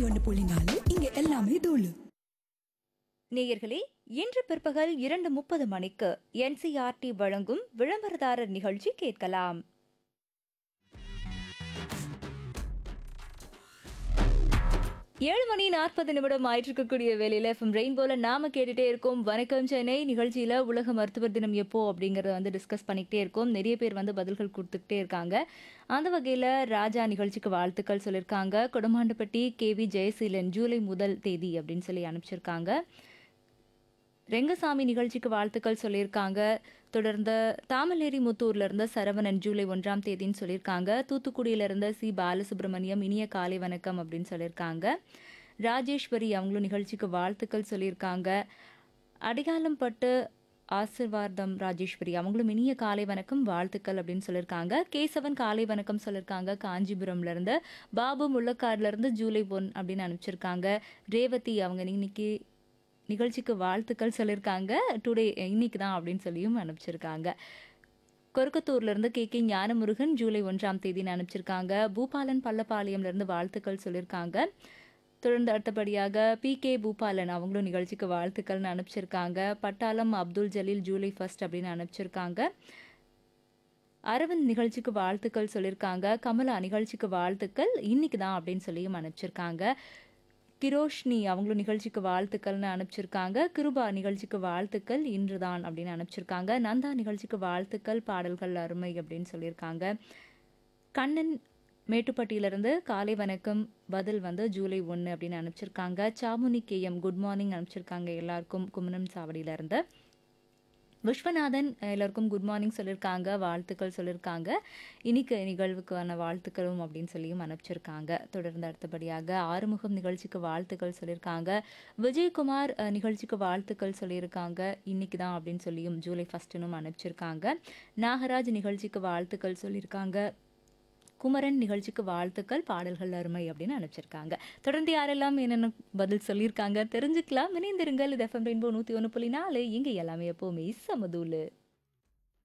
ஒன்னு புள்ளி நாலு இங்க எல்லாமே தூளு நேயர்களே இன்று பிற்பகல் இரண்டு முப்பது மணிக்கு என்சிஆர்டி வழங்கும் விளம்பரதாரர் நிகழ்ச்சி கேட்கலாம் ஏழு மணி நாற்பது நிமிடம் ஆயிட்டிருக்கக்கூடிய வேலையில் எஃப்எம் ரெயின்போல நாம கேட்டுட்டே இருக்கோம் வணக்கம் சென்னை நிகழ்ச்சியில் உலக மருத்துவர் தினம் எப்போ அப்படிங்கிறத வந்து டிஸ்கஸ் பண்ணிக்கிட்டே இருக்கோம் நிறைய பேர் வந்து பதில்கள் கொடுத்துக்கிட்டே இருக்காங்க அந்த வகையில் ராஜா நிகழ்ச்சிக்கு வாழ்த்துக்கள் சொல்லியிருக்காங்க கொடமாண்டப்பட்டி கேவி ஜெயசீலன் ஜூலை முதல் தேதி அப்படின்னு சொல்லி அனுப்பிச்சிருக்காங்க ரெங்கசாமி நிகழ்ச்சிக்கு வாழ்த்துக்கள் சொல்லியிருக்காங்க தொடர்ந்து தாமலேரி முத்தூர்ல இருந்த சரவணன் ஜூலை ஒன்றாம் தேதின்னு சொல்லியிருக்காங்க தூத்துக்குடியில இருந்த சி பாலசுப்ரமணியம் இனிய காலை வணக்கம் அப்படின்னு சொல்லியிருக்காங்க ராஜேஸ்வரி அவங்களும் நிகழ்ச்சிக்கு வாழ்த்துக்கள் சொல்லியிருக்காங்க அடிகாலம் பட்டு ஆசிர்வாதம் ராஜேஸ்வரி அவங்களும் இனிய காலை வணக்கம் வாழ்த்துக்கள் அப்படின்னு சொல்லியிருக்காங்க கேசவன் காலை வணக்கம் சொல்லியிருக்காங்க காஞ்சிபுரம்ல இருந்து பாபு முள்ளக்காடுல இருந்து ஜூலை ஒன் அப்படின்னு அனுப்பிச்சிருக்காங்க ரேவதி அவங்க இன்னைக்கு நிகழ்ச்சிக்கு வாழ்த்துக்கள் சொல்லியிருக்காங்க டுடே இன்னைக்கு தான் அப்படின்னு சொல்லியும் அனுப்பிச்சிருக்காங்க கொருக்கத்தூர்ல இருந்து கே கே ஞானமுருகன் ஜூலை ஒன்றாம் தேதின்னு அனுப்பிச்சிருக்காங்க பூபாலன் பள்ளப்பாளையம்ல இருந்து வாழ்த்துக்கள் சொல்லியிருக்காங்க தொடர்ந்து அடுத்தபடியாக பி கே பூபாலன் அவங்களும் நிகழ்ச்சிக்கு வாழ்த்துக்கள்னு அனுப்பிச்சிருக்காங்க பட்டாளம் அப்துல் ஜலீல் ஜூலை ஃபர்ஸ்ட் அப்படின்னு அனுப்பிச்சிருக்காங்க அரவிந்த் நிகழ்ச்சிக்கு வாழ்த்துக்கள் சொல்லியிருக்காங்க கமலா நிகழ்ச்சிக்கு வாழ்த்துக்கள் இன்னைக்கு தான் அப்படின்னு சொல்லியும் அனுப்பிச்சிருக்காங்க கிரோஷ்னி அவங்களும் நிகழ்ச்சிக்கு வாழ்த்துக்கள்னு அனுப்பிச்சிருக்காங்க கிருபா நிகழ்ச்சிக்கு வாழ்த்துக்கள் இன்றுதான் அப்படின்னு அனுப்பிச்சிருக்காங்க நந்தா நிகழ்ச்சிக்கு வாழ்த்துக்கள் பாடல்கள் அருமை அப்படின்னு சொல்லியிருக்காங்க கண்ணன் மேட்டுப்பட்டியிலிருந்து காலை வணக்கம் பதில் வந்து ஜூலை ஒன்று அப்படின்னு அனுப்பிச்சிருக்காங்க சாமுனி கேஎம் குட் மார்னிங் அனுப்பிச்சிருக்காங்க எல்லாருக்கும் குமணம் சாவடியிலேருந்து விஸ்வநாதன் எல்லாருக்கும் குட் மார்னிங் சொல்லியிருக்காங்க வாழ்த்துக்கள் சொல்லியிருக்காங்க இன்னைக்கு நிகழ்வுக்கான வாழ்த்துக்களும் அப்படின்னு சொல்லியும் அனுப்பிச்சிருக்காங்க தொடர்ந்து அடுத்தபடியாக ஆறுமுகம் நிகழ்ச்சிக்கு வாழ்த்துக்கள் சொல்லியிருக்காங்க விஜயகுமார் அஹ், நிகழ்ச்சிக்கு வாழ்த்துக்கள் சொல்லியிருக்காங்க இன்னைக்கு தான் அப்படின்னு சொல்லியும் ஜூலை ஃபஸ்ட்டுனும் அனுப்பிச்சிருக்காங்க நாகராஜ் நிகழ்ச்சிக்கு வாழ்த்துக்கள் சொல்லியிருக்காங்க குமரன் நிகழ்ச்சிக்கு வாழ்த்துக்கள் பாடல்கள் அருமை அப்படின்னு அனுப்பிச்சிருக்காங்க தொடர்ந்து யாரெல்லாம் என்னென்ன பதில் சொல்லியிருக்காங்க தெரிஞ்சுக்கலாம் இணைந்திருங்கள் இது எஃப்எம் ரெயின்போ நூற்றி ஒன்று புள்ளி நாலு இங்கே எல்லாமே எப்போவுமே சமதூலு